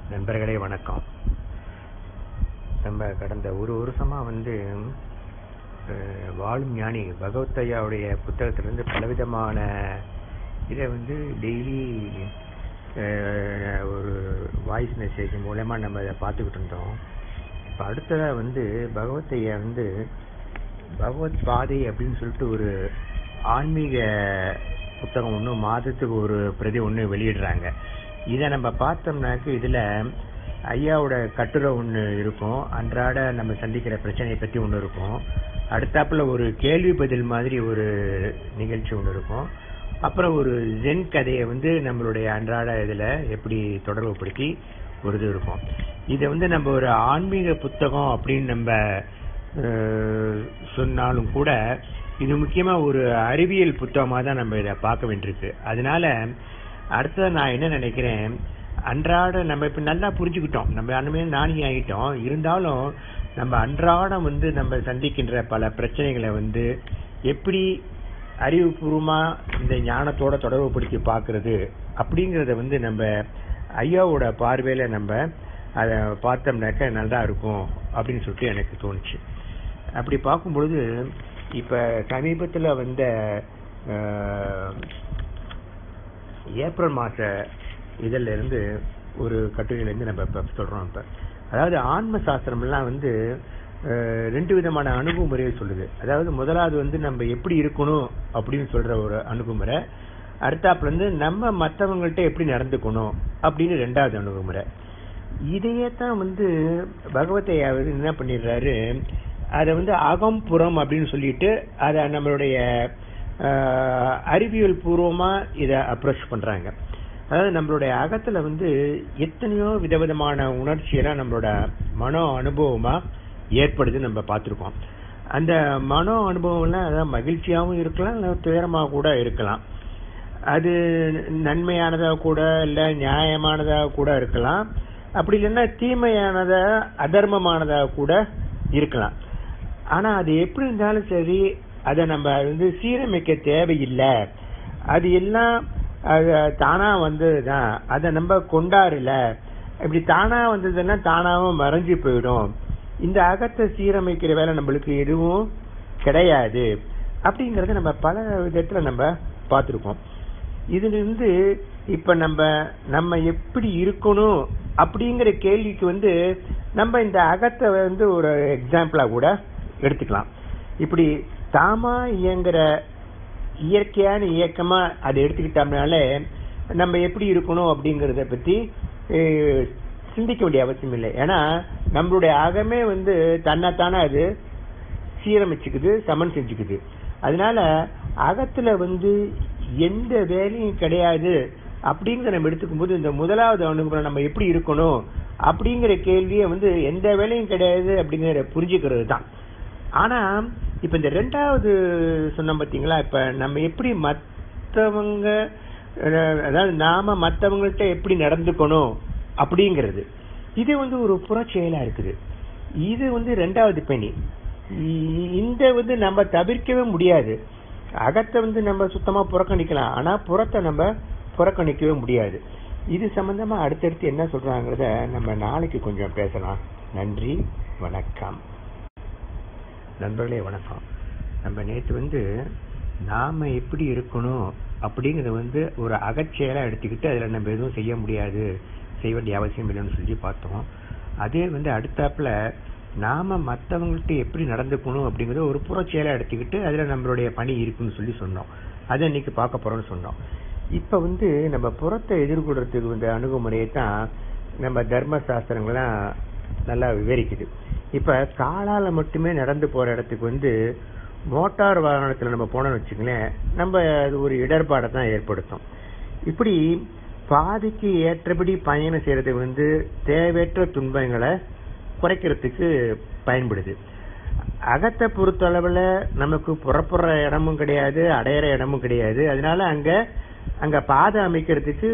நண்பர்களே வணக்கம் நம்ம கடந்த ஒரு வருஷமா வந்து அஹ், வாழும் ஞானி பகவத் ஐயாவுடைய புத்தகத்திலிருந்து பலவிதமான இதை வந்து டெய்லி ஒரு வாய்ஸ் மெசேஜ் மூலமா நம்ம இதை பார்த்துக்கிட்டு இருந்தோம் இப்போ அடுத்ததா வந்து பகவத் ஐயா வந்து பகவத் பாதை அப்படின்னு சொல்லிட்டு ஒரு ஆன்மீக புத்தகம் ஒன்று மாதத்துக்கு ஒரு பிரதி ஒன்று வெளியிடுறாங்க இதை நம்ம பார்த்தோம்னாக்க இதுல ஐயாவோட கட்டுரை ஒன்று இருக்கும் அன்றாட நம்ம சந்திக்கிற பிரச்சனையை பற்றி ஒன்று இருக்கும் அடுத்தாப்புல ஒரு கேள்வி பதில் மாதிரி ஒரு நிகழ்ச்சி ஒன்று இருக்கும் அப்புறம் ஒரு ஜென் கதையை வந்து நம்மளுடைய அன்றாட இதுல எப்படி தொடர்புபடுத்தி ஒரு இது இருக்கும் இதை வந்து நம்ம ஒரு ஆன்மீக புத்தகம் அப்படின்னு நம்ம அஹ், சொன்னாலும் கூட இது முக்கியமா ஒரு அறிவியல் புத்தகமா தான் நம்ம இதை பார்க்க வேண்டியிருக்கு அதனால அடுத்தது நான் என்ன நினைக்கிறேன் அன்றாட நம்ம இப்ப நல்லா புரிஞ்சுக்கிட்டோம் நம்ம அனுமே நாணி ஆகிட்டோம் இருந்தாலும் நம்ம அன்றாடம் வந்து நம்ம சந்திக்கின்ற பல பிரச்சனைகளை வந்து எப்படி அறிவுபூர்வமா இந்த ஞானத்தோட தொடர்புபடுத்தி பார்க்கிறது அப்படிங்கறத வந்து நம்ம ஐயாவோட பார்வையில நம்ம அதை பார்த்தோம்னாக்க நல்லா இருக்கும் அப்படின்னு சொல்லிட்டு எனக்கு தோணுச்சு அப்படி பார்க்கும் பொழுது இப்ப சமீபத்துல வந்த அஹ், ஏப்ரல் மாச இதழ்ல இருந்து ஒரு கட்டுரையில இருந்து நம்ம இப்ப சொல்றோம் இப்ப அதாவது ஆன்ம சாஸ்திரம் எல்லாம் வந்து அஹ், ரெண்டு விதமான அணுகுமுறையை சொல்லுது அதாவது முதலாவது வந்து நம்ம எப்படி இருக்கணும் அப்படின்னு சொல்ற ஒரு அணுகுமுறை அடுத்தாப்புல இருந்து நம்ம மத்தவங்கள்ட்ட எப்படி நடந்துக்கணும் அப்படின்னு ரெண்டாவது அணுகுமுறை இதையே தான் வந்து பகவத்தையா வந்து என்ன பண்ணிடுறாரு அதை வந்து அகம் புறம் அப்படின்னு சொல்லிட்டு அதை நம்மளுடைய ஆஹ், அறிவியல் பூர்வமா இதை அப்ரோச் பண்றாங்க அதாவது நம்மளுடைய அகத்துல வந்து எத்தனையோ விதவிதமான உணர்ச்சியெல்லாம் நம்மளோட மனோ அனுபவமா ஏற்படுது நம்ம பார்த்திருக்கோம் அந்த மனோ அனுபவம்லாம் அதாவது மகிழ்ச்சியாவும் இருக்கலாம் இல்ல துயரமா கூட இருக்கலாம் அது நன்மையானதா கூட இல்ல நியாயமானதா கூட இருக்கலாம் அப்படி இல்லைன்னா தீமையானதா அதர்மமானதா கூட இருக்கலாம் ஆனா அது எப்படி இருந்தாலும் சரி அதை நம்ம வந்து சீரமைக்க தேவையில்லை அது எல்லாம் அது தானா வந்ததுதான் அதை நம்ம கொண்டாடல இப்படி தானா வந்ததுன்னா தானாவும் மறைஞ்சு போயிடும் இந்த அகத்தை சீரமைக்கிற வேலை நம்மளுக்கு எதுவும் கிடையாது அப்படிங்கறத நம்ம பல விதத்துல நம்ம பார்த்திருக்கோம் இதுல இருந்து இப்ப நம்ம நம்ம எப்படி இருக்கணும் அப்படிங்கிற கேள்விக்கு வந்து நம்ம இந்த அகத்தை வந்து ஒரு எக்ஸாம்பிளா கூட எடுத்துக்கலாம் இப்படி தாமா இயங்குற இயற்கையான இயக்கமா அதை எடுத்துக்கிட்டோம்னாலே நம்ம எப்படி இருக்கணும் அப்படிங்கறத பத்தி அஹ், சிந்திக்க வேண்டிய அவசியம் இல்லை ஏன்னா நம்மளுடைய அகமே வந்து தன்னைத்தானே அது சீரமைச்சுக்குது சமன் செஞ்சுக்குது அதனால அகத்துல வந்து எந்த வேலையும் கிடையாது அப்படிங்கிற நம்ம எடுத்துக்கும் போது இந்த முதலாவது அணுகுமுறை நம்ம எப்படி இருக்கணும் அப்படிங்கிற கேள்வியை வந்து எந்த வேலையும் கிடையாது அப்படிங்கிற புரிஞ்சுக்கிறது தான் ஆனா இப்ப இந்த ரெண்டாவது சொன்னோம் பாத்தீங்களா இப்ப நம்ம எப்படி மத்தவங்க அஹ், அதாவது நாம மத்தவங்கள்ட்ட எப்படி நடந்துக்கணும் அப்படிங்கிறது இது வந்து ஒரு புறச்செயலா இருக்குது இது வந்து ரெண்டாவது பணி இ- இந்த வந்து நம்ம தவிர்க்கவே முடியாது அகத்தை வந்து நம்ம சுத்தமா புறக்கணிக்கலாம் ஆனா புறத்தை நம்ம புறக்கணிக்கவே முடியாது இது சம்பந்தமா அடுத்தடுத்து என்ன சொல்றாங்கிறத நம்ம நாளைக்கு கொஞ்சம் பேசலாம் நன்றி வணக்கம் நண்பர்களே வணக்கம் நம்ம நேற்று வந்து நாம எப்படி இருக்கணும் அப்படிங்கறத வந்து ஒரு அகச்செயலா எடுத்துக்கிட்டு அதுல நம்ம எதுவும் செய்ய முடியாது செய்ய வேண்டிய அவசியம் இல்லைன்னு சொல்லி பார்த்தோம் அதே வந்து அடுத்தாப்புல நாம மத்தவங்கள்ட்ட எப்படி நடந்துக்கணும் அப்படிங்கறத ஒரு புறச்செயலா எடுத்துக்கிட்டு அதுல நம்மளுடைய பணி இருக்குன்னு சொல்லி சொன்னோம் அதை இன்னைக்கு பார்க்க போறோம்னு சொன்னோம் இப்ப வந்து நம்ம புறத்தை எதிர்கொள்றதுக்கு இந்த அணுகுமுறையை தான் நம்ம தர்ம சாஸ்திரங்கள்லாம் நல்லா விவரிக்குது இப்ப காலால மட்டுமே நடந்து போற இடத்துக்கு வந்து மோட்டார் வாகனத்துல நம்ம போனோம்னு வச்சுங்களேன் நம்ம அது ஒரு இடர்பாடை தான் ஏற்படுத்தும் இப்படி பாதிக்கு ஏற்றபடி பயணம் செய்யறது வந்து தேவையற்ற துன்பங்களை குறைக்கிறதுக்கு பயன்படுது அகத்தை பொறுத்தளவுல நமக்கு புறப்படுற இடமும் கிடையாது அடையிற இடமும் கிடையாது அதனால அங்க அங்க பாதை அமைக்கிறதுக்கு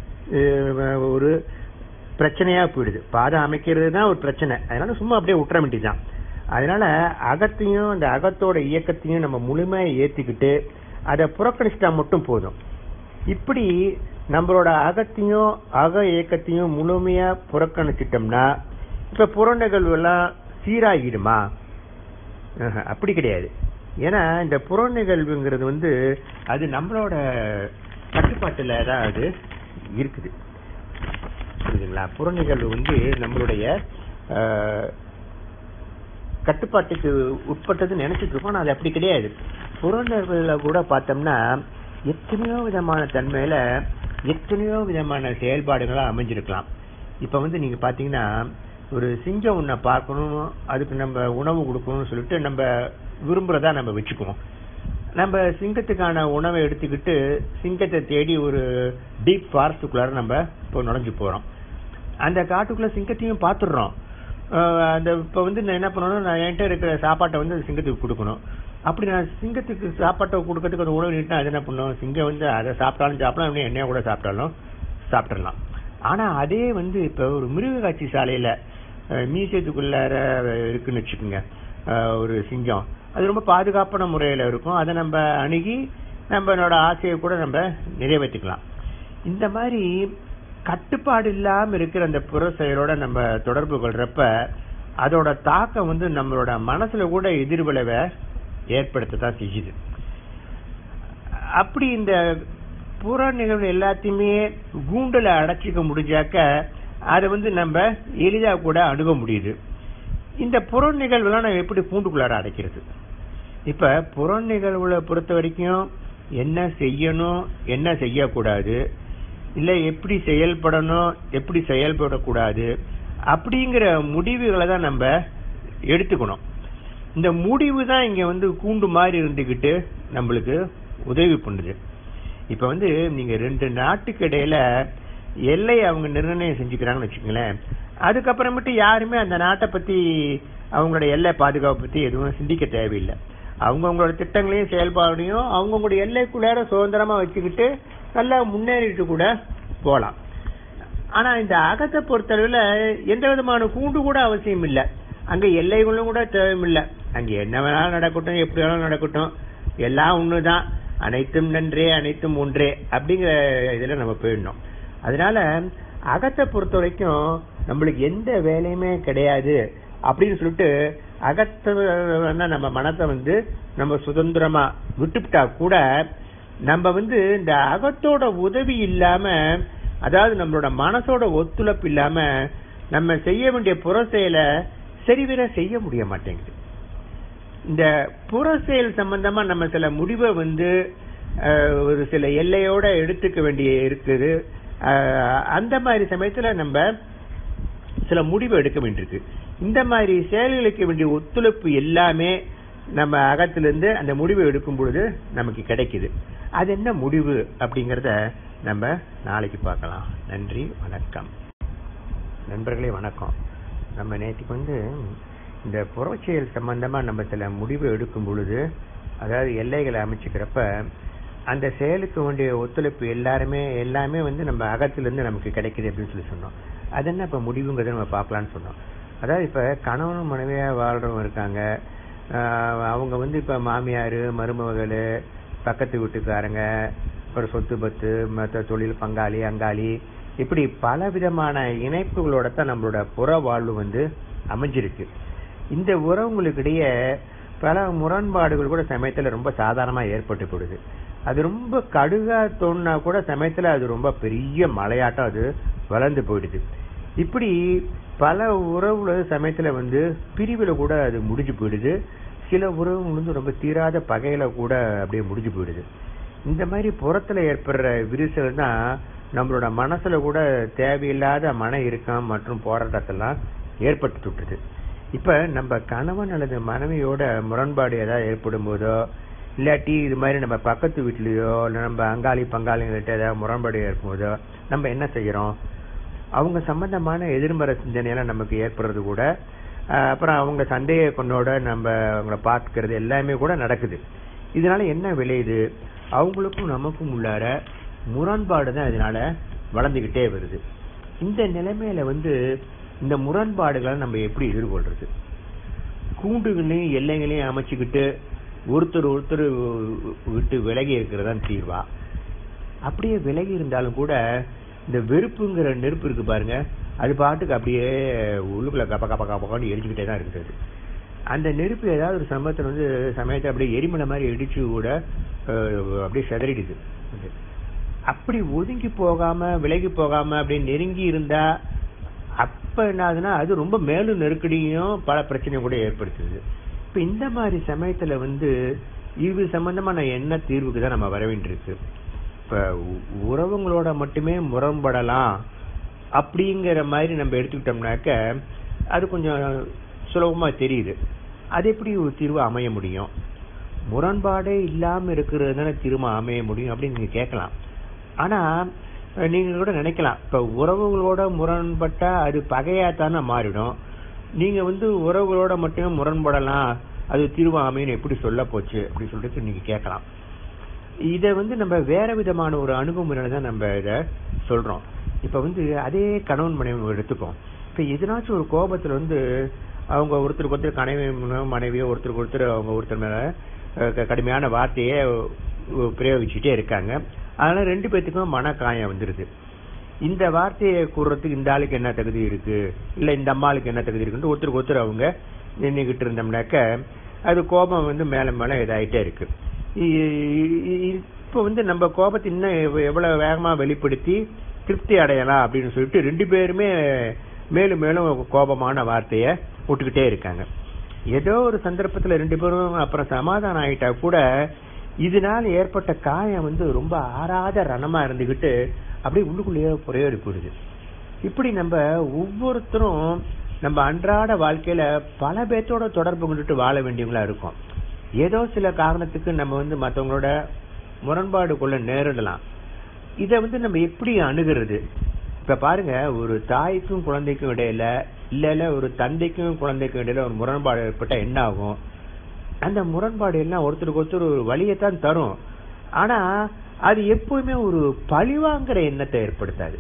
அஹ், ஒரு பிரச்சனையா போயிடுது பாதை அமைக்கிறது தான் ஒரு பிரச்சனை அதனால சும்மா அப்படியே விட்டுற வேண்டியதுதான் அதனால அகத்தையும் அந்த அகத்தோட இயக்கத்தையும் நம்ம முழுமையா ஏத்திக்கிட்டு அதை புறக்கணிச்சிட்டா மட்டும் போதும் இப்படி நம்மளோட அகத்தையும் அக இயக்கத்தையும் முழுமையா புறக்கணிச்சிட்டோம்னா இப்ப புற நிகழ்வு எல்லாம் சீராகிடுமா ஆஹா, அப்படி கிடையாது ஏன்னா இந்த புற நிகழ்வுங்கிறது வந்து அது நம்மளோட கட்டுப்பாட்டுல தான் அது இருக்குது புரியுதுங்களா புற நிகழ்வு வந்து நம்மளுடைய ஆஹ், கட்டுப்பாட்டுக்கு உட்பட்டது நினைச்சிட்டு இருக்கோம் ஆனா அது அப்படி கிடையாது புறநிகழ்வுல கூட பார்த்தோம்னா எத்தனையோ விதமான தன்மையில எத்தனையோ விதமான செயல்பாடுகளா அமைஞ்சிருக்கலாம் இப்ப வந்து நீங்க பாத்தீங்கன்னா ஒரு சிங்கம் ஒன்ன பார்க்கணும் அதுக்கு நம்ம உணவு கொடுக்கணும்னு சொல்லிட்டு நம்ம விரும்புறதா நம்ம வச்சுக்குவோம் நம்ம சிங்கத்துக்கான உணவை எடுத்துக்கிட்டு சிங்கத்தை தேடி ஒரு டீப் ஃபாரஸ்டுக்குள்ளார நம்ம இப்போ நுழைஞ்சு போறோம் அந்த காட்டுக்குள்ள சிங்கத்தையும் பார்த்துடுறோம் அஹ் அந்த இப்ப வந்து நான் என்ன பண்ணணும் நான் என்கிட்ட இருக்கிற சாப்பாட்டை வந்து சிங்கத்துக்கு கொடுக்கணும் அப்படி நான் சிங்கத்துக்கு சாப்பாட்டை கொடுக்கறதுக்கு அந்த உணவு நீட்டினா அது என்ன பண்ணும் சிங்கம் வந்து அதை சாப்பிட்டாலும் சாப்பிடலாம் இன்னும் எண்ணெய கூட சாப்பிட்டாலும் சாப்பிட்டுடலாம் ஆனா அதே வந்து இப்ப ஒரு மிருக காட்சி சாலையில அஹ், மியூசியத்துக்குள்ளார இருக்குன்னு வச்சுக்கோங்க அஹ், ஒரு சிங்கம் அது ரொம்ப பாதுகாப்பான முறையில இருக்கும் அதை நம்ம அணுகி நம்மளோட ஆசையை கூட நம்ம நிறைவேற்றிக்கலாம் இந்த மாதிரி கட்டுப்பாடு இல்லாம இருக்கிற அந்த புற செயலோட நம்ம தொடர்பு கொள்றப்ப அதோட தாக்கம் வந்து நம்மளோட மனசுல கூட எதிர்விளைவை ஏற்படுத்தத்தான் செய்யுது அப்படி இந்த புற நிகழ்வு எல்லாத்தையுமே கூண்டுல அடைச்சிக்க முடிஞ்சாக்க அதை வந்து நம்ம எளிதா கூட அணுக முடியுது இந்த புற நிகழ்வுலாம் நம்ம எப்படி கூண்டுக்குள்ளார அடைக்கிறது இப்ப புற நிகழ்வுல பொறுத்த வரைக்கும் என்ன செய்யணும் என்ன செய்யக்கூடாது இல்ல எப்படி செயல்படணும் எப்படி செயல்படக்கூடாது அப்படிங்கிற முடிவுகளை தான் நம்ம எடுத்துக்கணும் இந்த முடிவு தான் இங்க வந்து கூண்டு மாதிரி இருந்துகிட்டு நம்மளுக்கு உதவி பண்ணுது இப்ப வந்து நீங்க ரெண்டு நாட்டுக்கு இடையில எல்லை அவங்க நிர்ணயம் செஞ்சுக்கிறாங்கன்னு வச்சுக்கோங்களேன் அதுக்கப்புறமேட்டு யாருமே அந்த நாட்டை பத்தி அவங்களோட எல்லை பாதுகாப்பு பத்தி எதுவும் சிந்திக்க தேவையில்லை அவங்கவுங்களோட திட்டங்களையும் செயல்பாடையும் அவங்கவுங்களுடைய எல்லைக்குள்ளார சுதந்திரமா வச்சுக்கிட்டு நல்லா முன்னேறிட்டு கூட போலாம் ஆனா இந்த அகத்தை பொறுத்தளவுல எந்த விதமான கூண்டு கூட அவசியம் இல்ல அங்க எல்லைகளும் கூட தேவையில்லை அங்க என்ன வேணாலும் நடக்கட்டும் எப்படி வேணாலும் நடக்கட்டும் எல்லாம் ஒண்ணுதான் அனைத்தும் நன்றே அனைத்தும் ஒன்றே அப்படிங்கிற இதுல நம்ம போயிடணும் அதனால அகத்தை பொறுத்த வரைக்கும் நம்மளுக்கு எந்த வேலையுமே கிடையாது அப்படின்னு சொல்லிட்டு அகத்தை வேணா நம்ம மனத்தை வந்து நம்ம சுதந்திரமா விட்டுவிட்டா கூட நம்ம வந்து இந்த அகத்தோட உதவி இல்லாம அதாவது நம்மளோட மனசோட ஒத்துழைப்பு இல்லாம நம்ம செய்ய வேண்டிய புற செயலை சரிவர செய்ய முடிய மாட்டேங்குது இந்த புற செயல் சம்பந்தமா நம்ம சில முடிவை வந்து அஹ், ஒரு சில எல்லையோட எடுத்துக்க வேண்டிய இருக்குது அஹ், அந்த மாதிரி சமயத்துல நம்ம சில முடிவு எடுக்க வேண்டியிருக்கு இந்த மாதிரி செயல்களுக்கு வேண்டிய ஒத்துழைப்பு எல்லாமே நம்ம அகத்திலிருந்து அந்த முடிவை எடுக்கும் பொழுது நமக்கு கிடைக்குது அது என்ன முடிவு அப்படிங்கறத நம்ம நாளைக்கு பார்க்கலாம் நன்றி வணக்கம் நண்பர்களே வணக்கம் நம்ம நேற்றுக்கு வந்து இந்த புறச்செயல் சம்பந்தமா நம்ம சில முடிவு எடுக்கும் பொழுது அதாவது எல்லைகளை அமைச்சுக்கிறப்ப அந்த செயலுக்கு வேண்டிய ஒத்துழைப்பு எல்லாருமே எல்லாமே வந்து நம்ம அகத்திலிருந்து நமக்கு கிடைக்குது அப்படின்னு சொல்லி சொன்னோம் அது என்ன இப்ப முடிவுங்கிறத நம்ம பார்க்கலாம்னு சொன்னோம் அதாவது இப்ப கணவனும் மனைவியா வாழ்றவங்க இருக்காங்க ஆஹ் அவங்க வந்து இப்ப மாமியாரு மருமகள் பக்கத்து வீட்டுக்காரங்க அப்புறம் சொத்து பத்து மற்ற தொழில் பங்காளி அங்காளி இப்படி பல விதமான இணைப்புகளோட தான் நம்மளோட புற வாழ்வு வந்து அமைஞ்சிருக்கு இந்த உறவுங்களுக்கிடையே பல முரண்பாடுகள் கூட சமயத்துல ரொம்ப சாதாரணமா ஏற்பட்டு போடுது அது ரொம்ப கடுகா தோணுனா கூட சமயத்துல அது ரொம்ப பெரிய மலையாட்டம் அது வளர்ந்து போயிடுது இப்படி பல உறவுல சமயத்துல வந்து பிரிவுல கூட அது முடிஞ்சு போயிடுது சில உறவுகள் வந்து ரொம்ப தீராத பகையில கூட அப்படியே முடிஞ்சு போயிடுது இந்த மாதிரி புறத்துல ஏற்படுற விரிசல் தான் நம்மளோட மனசுல கூட தேவையில்லாத மன இறுக்கம் மற்றும் போராட்டத்தெல்லாம் ஏற்பட்டு விட்டுருது இப்ப நம்ம கணவன் அல்லது மனைவியோட முரண்பாடு ஏதாவது ஏற்படும் போதோ இல்லாட்டி இது மாதிரி நம்ம பக்கத்து வீட்லயோ இல்ல நம்ம அங்காளி பங்காளிங்கள்ட்ட ஏதாவது முரண்பாடு ஏற்படும்போதோ நம்ம என்ன செய்யறோம் அவங்க சம்பந்தமான எதிர்மறை சிந்தனையெல்லாம் நமக்கு ஏற்படுறது கூட அஹ், அப்புறம் அவங்க சந்தேக கொண்டோட நம்ம அவங்கள பார்த்துக்கிறது எல்லாமே கூட நடக்குது இதனால என்ன விளையுது அவங்களுக்கும் நமக்கும் உள்ளார முரண்பாடு தான் இதனால வளர்ந்துகிட்டே வருது இந்த நிலைமையில வந்து இந்த முரண்பாடுகளை நம்ம எப்படி எதிர்கொள்றது கூண்டுகளையும் எல்லைகளையும் அமைச்சுக்கிட்டு ஒருத்தர் ஒருத்தர் விட்டு விலகி இருக்கிறதா தீர்வா அப்படியே விலகி இருந்தாலும் கூட இந்த வெறுப்புங்கிற நெருப்பு இருக்கு பாருங்க அது பாட்டுக்கு அப்படியே உள்ளுக்குள்ள கப்ப கப்ப கப்பக்கான்னு எரிஞ்சுக்கிட்டே தான் இருக்குது அது. அந்த நெருப்பு ஏதாவது ஒரு சமயத்துல வந்து சமயத்தை அப்படியே எரிமலை மாதிரி இடிச்சு கூட அஹ், அப்படியே சிதறிடுது அது. அப்படி ஒதுங்கி போகாம விலகி போகாம அப்படியே நெருங்கி இருந்தா அப்ப என்ன ஆகுதுன்னா அது ரொம்ப மேலும் நெருக்கடியும் பல பிரச்சனையும் கூட ஏற்படுத்துது இப்ப இந்த மாதிரி சமயத்துல வந்து இது சம்பந்தமான என்ன தீர்வுக்கு தான் நம்ம வர வேண்டியிருக்கு இப்ப உ- உறவுங்களோட மட்டுமே முரண்படலாம் அப்படிங்கிற மாதிரி நம்ம எடுத்துக்கிட்டோம்னாக்க அது கொஞ்சம் சுலபமா தெரியுது அது எப்படி ஒரு தீர்வு அமைய முடியும் முரண்பாடே இல்லாம இருக்கிறது தானே தீர்வு அமைய முடியும் அப்படின்னு நீங்க கேட்கலாம் ஆனா அஹ், நீங்க கூட நினைக்கலாம் இப்ப உறவுகளோட முரண்பட்டா அது பகையாத்தானே மாறிடும் நீங்க வந்து உறவுகளோட மட்டுமே முரண்படலாம் அது தீர்வு அமையும் எப்படி சொல்ல போச்சு அப்படின்னு சொல்லிட்டு நீங்க கேட்கலாம் இத வந்து நம்ம வேற விதமான ஒரு அணுகுமுறையில தான் நம்ம இத சொல்றோம் இப்ப வந்து அதே கணவன் மனைவி எடுத்துக்கோம் இப்ப எதனாச்சும் ஒரு கோபத்துல வந்து அவங்க ஒருத்தருக்கு ஒருத்தர் கணவன் மனைவியோ ஒருத்தருக்கு ஒருத்தர் அவங்க ஒருத்தர் மேல அஹ், க- கடுமையான வார்த்தையை அஹ், பிரயோகிச்சுட்டே இருக்காங்க அதனால ரெண்டு பேத்துக்கும் மன காயம் வந்துருது இந்த வார்த்தையை கூறுறதுக்கு இந்த ஆளுக்கு என்ன தகுதி இருக்கு இல்ல இந்த அம்மாளுக்கு என்ன தகுதி இருக்குன்னு ஒருத்தருக்கு ஒருத்தர் அவங்க நின்றுகிட்டு இருந்தோம்னாக்க அது கோபம் வந்து மேல மேல இதாயிட்டே இருக்கு இ- இ- இ- இப்ப வந்து நம்ம கோபத்தை இன்னும் எவ்- எவ்வளவு வேகமா வெளிப்படுத்தி திருப்தி அடையலாம் அப்படின்னு சொல்லிட்டு ரெண்டு பேருமே மேலும் மேலும் கோபமான வார்த்தைய விட்டுக்கிட்டே இருக்காங்க ஏதோ ஒரு சந்தர்ப்பத்துல ரெண்டு பேரும் அப்புறம் சமாதானம் ஆயிட்டா கூட இதனால ஏற்பட்ட காயம் வந்து ரொம்ப ஆறாத ரணமா இருந்துகிட்டு அப்படியே உள்ளுக்குள்ளேயே புறையோடி போயிடுது இப்படி நம்ம ஒவ்வொருத்தரும் நம்ம அன்றாட வாழ்க்கையில பல பேர்த்தோட தொடர்பு கொண்டுட்டு வாழ வேண்டியவங்களா இருக்கும் ஏதோ சில காரணத்துக்கு நம்ம வந்து மத்தவங்களோட முரண்பாடு கொள்ள நேரிடலாம் இத வந்து நம்ம எப்படி அணுகிறது இப்ப பாருங்க ஒரு தாய்க்கும் குழந்தைக்கும் இடையில இல்ல இல்ல ஒரு தந்தைக்கும் குழந்தைக்கும் இடையில ஒரு முரண்பாடு ஏற்பட்டா என்ன ஆகும் அந்த முரண்பாடு எல்லாம் ஒருத்தருக்கு ஒருத்தர் ஒரு வழியைத்தான் தரும் ஆனா அது எப்பவுமே ஒரு பழிவாங்கிற எண்ணத்தை ஏற்படுத்தாது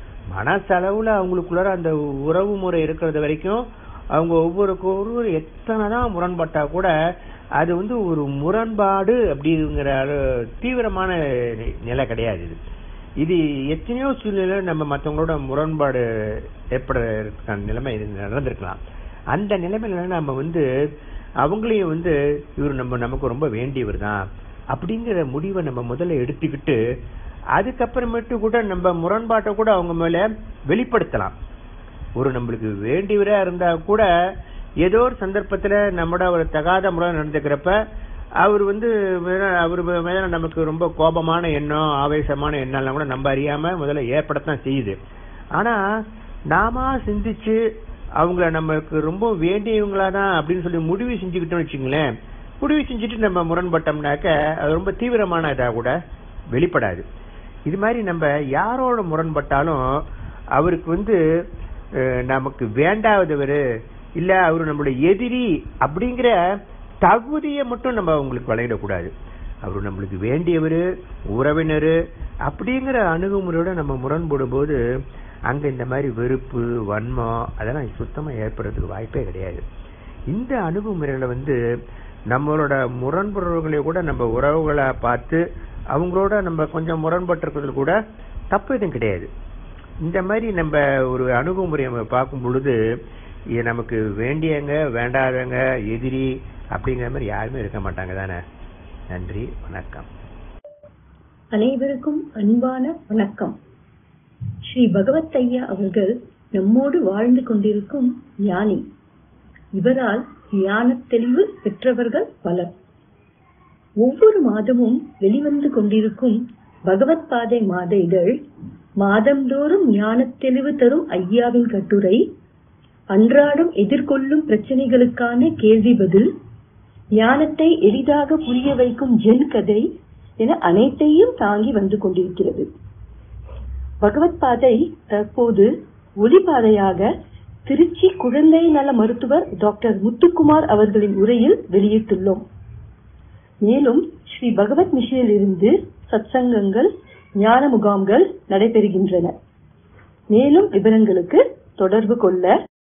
மனசளவுல அவங்களுக்குள்ளார அந்த உறவு முறை இருக்கிறது வரைக்கும் அவங்க ஒவ்வொருக்கு ஒருவர் எத்தனைதான் முரண்பட்டா கூட அது வந்து ஒரு முரண்பாடு அப்படிங்கிற அளவு- தீவிரமான நி- நிலை கிடையாது இது இது எத்தனையோ சூழ்நிலை நம்ம மத்தவங்களோட முரண்பாடு ஏற்படுறதுக்கான நிலைமை இது நடந்திருக்கலாம் அந்த நிலைமையில நம்ம வந்து அவங்களையும் வந்து இவர் நம்ம நமக்கு ரொம்ப வேண்டியவர் தான் அப்படிங்கிற முடிவை நம்ம முதல்ல எடுத்துக்கிட்டு அதுக்கப்புறமேட்டு கூட நம்ம முரண்பாட்டை கூட அவங்க மேல வெளிப்படுத்தலாம் ஒரு நம்மளுக்கு வேண்டியவரா இருந்தா கூட ஏதோ ஒரு சந்தர்ப்பத்துல நம்மட ஒரு தகாத முறை நடந்துக்கிறப்ப அவர் வந்து மேல- அவர் மேல நமக்கு ரொம்ப கோபமான எண்ணம் ஆவேசமான எண்ணம்லாம் கூட நம்ம அறியாம முதல்ல ஏற்படத்தான் செய்யுது ஆனா நாம சிந்திச்சு அவங்கள நமக்கு ரொம்ப வேண்டியவங்களா தான் அப்படின்னு சொல்லி முடிவு செஞ்சுக்கிட்டோம்னு வச்சுங்களேன் முடிவு செஞ்சுட்டு நம்ம முரண்பட்டோம்னாக்க அது ரொம்ப தீவிரமான இதா கூட வெளிப்படாது இது மாதிரி நம்ம யாரோட முரண்பட்டாலும் அவருக்கு வந்து அஹ், நமக்கு வேண்டாதவர் இல்ல அவரு நம்மளுடைய எதிரி அப்படிங்கிற தகுதியை மட்டும் நம்ம அவங்களுக்கு வழங்கிடக்கூடாது அவரு நம்மளுக்கு வேண்டியவர் உறவினர் அப்படிங்கிற அணுகுமுறையோட நம்ம முரண்படும் போது அங்க இந்த மாதிரி வெறுப்பு வன்மம் அதெல்லாம் சுத்தமா ஏற்படுறதுக்கு வாய்ப்பே கிடையாது இந்த அணுகுமுறையில வந்து நம்மளோட முரண்படுறவங்களை கூட நம்ம உறவுகளை பார்த்து அவங்களோட நம்ம கொஞ்சம் முரண்பட்டிருக்கிறது கூட தப்பு எதுவும் கிடையாது இந்த மாதிரி நம்ம ஒரு அணுகுமுறையை நம்ம பார்க்கும் பொழுது இது நமக்கு வேண்டியவங்க வேண்டாதவங்க எதிரி அப்படிங்கிற மாதிரி யாருமே இருக்க மாட்டாங்க தானே நன்றி வணக்கம் அனைவருக்கும் அன்பான வணக்கம் ஸ்ரீ பகவத் ஐயா அவர்கள் நம்மோடு வாழ்ந்து கொண்டிருக்கும் ஞானி இவரால் ஞானத் தெளிவு பெற்றவர்கள் பலர் ஒவ்வொரு மாதமும் வெளிவந்து கொண்டிருக்கும் பகவத் பாதை மாத இதழ் மாதந்தோறும் ஞானத் தெளிவு தரும் ஐயாவின் கட்டுரை அன்றாடம் எதிர்கொள்ளும் பிரச்சனைகளுக்கான கேள்வி பதில் ஞானத்தை எளிதாக புரிய வைக்கும் ஜென் கதை என அனைத்தையும் தாங்கி வந்து கொண்டிருக்கிறது பகவத் பாதை தற்போது ஒளிபாதையாக திருச்சி குழந்தை நல மருத்துவர் டாக்டர் முத்துக்குமார் அவர்களின் உரையில் வெளியிட்டுள்ளோம் மேலும் ஸ்ரீ பகவத் மிஷனில் இருந்து சத்சங்கங்கள் ஞான முகாம்கள் நடைபெறுகின்றன மேலும் விவரங்களுக்கு தொடர்பு கொள்ள